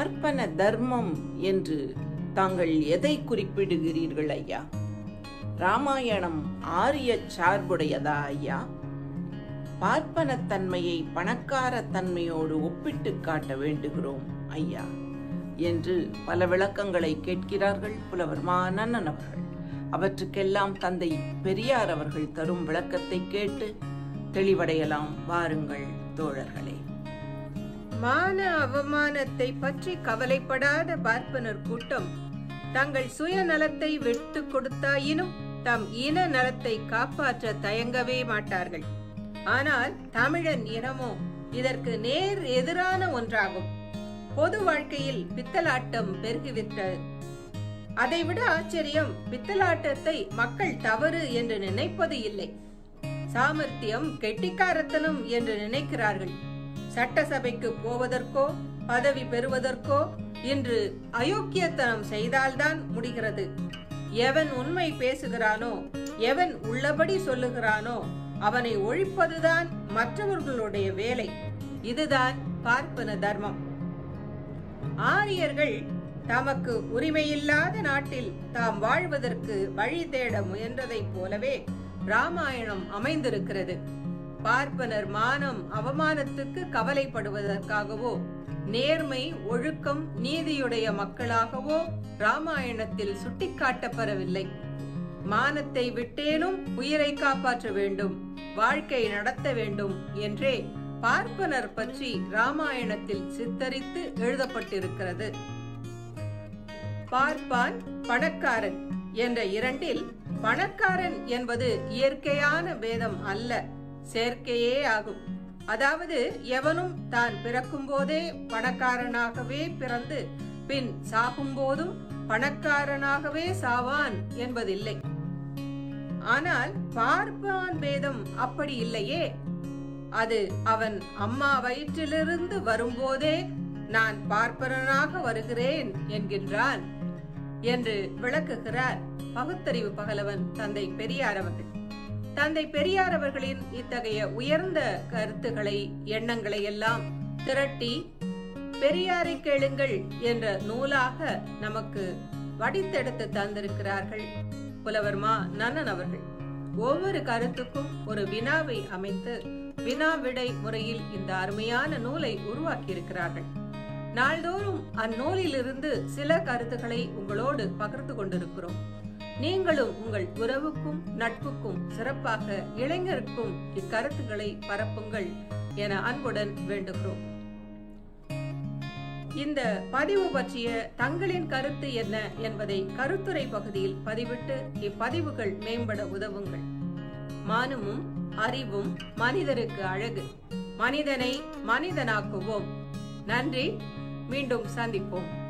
பார்ப்பன தர்மம் என்று தாங்கள் எதை குறிப்பிடுகிறீர்கள் ஐயா ராமாயணம் ஆரிய சார்புடையதா ஐயா பார்ப்பனத்தன்மையை பணக்கார தன்மையோடு ஒப்பிட்டு காட்ட வேண்டுகிறோம் ஐயா என்று பல விளக்கங்களை கேட்கிறார்கள் புலவர் மானண்ணன் அவர்கள் அவற்றுக்கெல்லாம் தந்தை பெரியார் அவர்கள் தரும் விளக்கத்தை கேட்டு தெளிவடையலாம் வாருங்கள் தோழர்களே மான அவமானத்தை பற்றி கவலைப்படாத பார்ப்பனர் கூட்டம் தங்கள் சுயநலத்தை விட்டு கொடுத்தாயினும் தம் இன நலத்தை காப்பாற்ற தயங்கவே மாட்டார்கள் ஆனால் தமிழன் இனமோ இதற்கு நேர் எதிரான ஒன்றாகும் பொது வாழ்க்கையில் பித்தலாட்டம் பெருகிவிட்டது அதைவிட ஆச்சரியம் பித்தலாட்டத்தை மக்கள் தவறு என்று நினைப்பது இல்லை சாமர்த்தியம் கெட்டிக்காரத்தனம் என்று நினைக்கிறார்கள் சட்டசபைக்கு போவதற்கோ பதவி பெறுவதற்கோ இன்று அயோக்கியத்தனம் செய்தால்தான் முடிகிறது எவன் உண்மை பேசுகிறானோ எவன் உள்ளபடி சொல்லுகிறானோ அவனை ஒழிப்பதுதான் மற்றவர்களுடைய வேலை இதுதான் பார்ப்பன தர்மம் ஆரியர்கள் தமக்கு உரிமையில்லாத நாட்டில் தாம் வாழ்வதற்கு வழி தேட முயன்றதைப் போலவே ராமாயணம் அமைந்திருக்கிறது பார்ப்பனர் மானம் அவமானத்துக்கு கவலைப்படுவதற்காகவோ நேர்மை ஒழுக்கம் நீதியுடைய மக்களாகவோ ராமாயணத்தில் சுட்டிக்காட்டப்படவில்லை மானத்தை விட்டேனும் உயிரை காப்பாற்ற வேண்டும் வாழ்க்கை நடத்த வேண்டும் என்றே பார்ப்பனர் பற்றி ராமாயணத்தில் சித்தரித்து எழுதப்பட்டிருக்கிறது பார்ப்பான் பணக்காரன் என்ற இரண்டில் பணக்காரன் என்பது இயற்கையான பேதம் அல்ல செயற்கையே ஆகும் அதாவது எவனும் தான் பிறக்கும் போதே பணக்காரனாகவே பிறந்து பின் சாகும் போதும் பணக்காரனாகவே சாவான் என்பதில்லை ஆனால் பார்ப்பான் பேதம் அப்படி இல்லையே அது அவன் அம்மா வயிற்றிலிருந்து வரும்போதே நான் பார்ப்பனனாக வருகிறேன் என்கின்றான் என்று விளக்குகிறார் பகுத்தறிவு பகலவன் தந்தை பெரியார் அவர்கள் தந்தை பெரியார் அவர்களின் இத்தகைய உயர்ந்த கருத்துக்களை எண்ணங்களை எல்லாம் திரட்டி பெரியாரை கேளுங்கள் என்ற நூலாக நமக்கு வடித்தெடுத்து தந்திருக்கிறார்கள் புலவர் மா நன்னன் அவர்கள் ஒவ்வொரு கருத்துக்கும் ஒரு வினாவை அமைத்து வினா விடை முறையில் இந்த அருமையான நூலை உருவாக்கியிருக்கிறார்கள் நாள்தோறும் அந்நூலிலிருந்து சில கருத்துக்களை உங்களோடு பகிர்ந்து கொண்டிருக்கிறோம் நீங்களும் உங்கள் உறவுக்கும் நட்புக்கும் சிறப்பாக இளைஞருக்கும் இக்கருத்துக்களை பரப்புங்கள் என அன்புடன் வேண்டுகிறோம் இந்த பதிவு பற்றிய தங்களின் கருத்து என்ன என்பதை கருத்துரை பகுதியில் பதிவிட்டு இப்பதிவுகள் மேம்பட உதவுங்கள் மானமும் அறிவும் மனிதருக்கு அழகு மனிதனை மனிதனாக்குவோம் நன்றி மீண்டும் சந்திப்போம்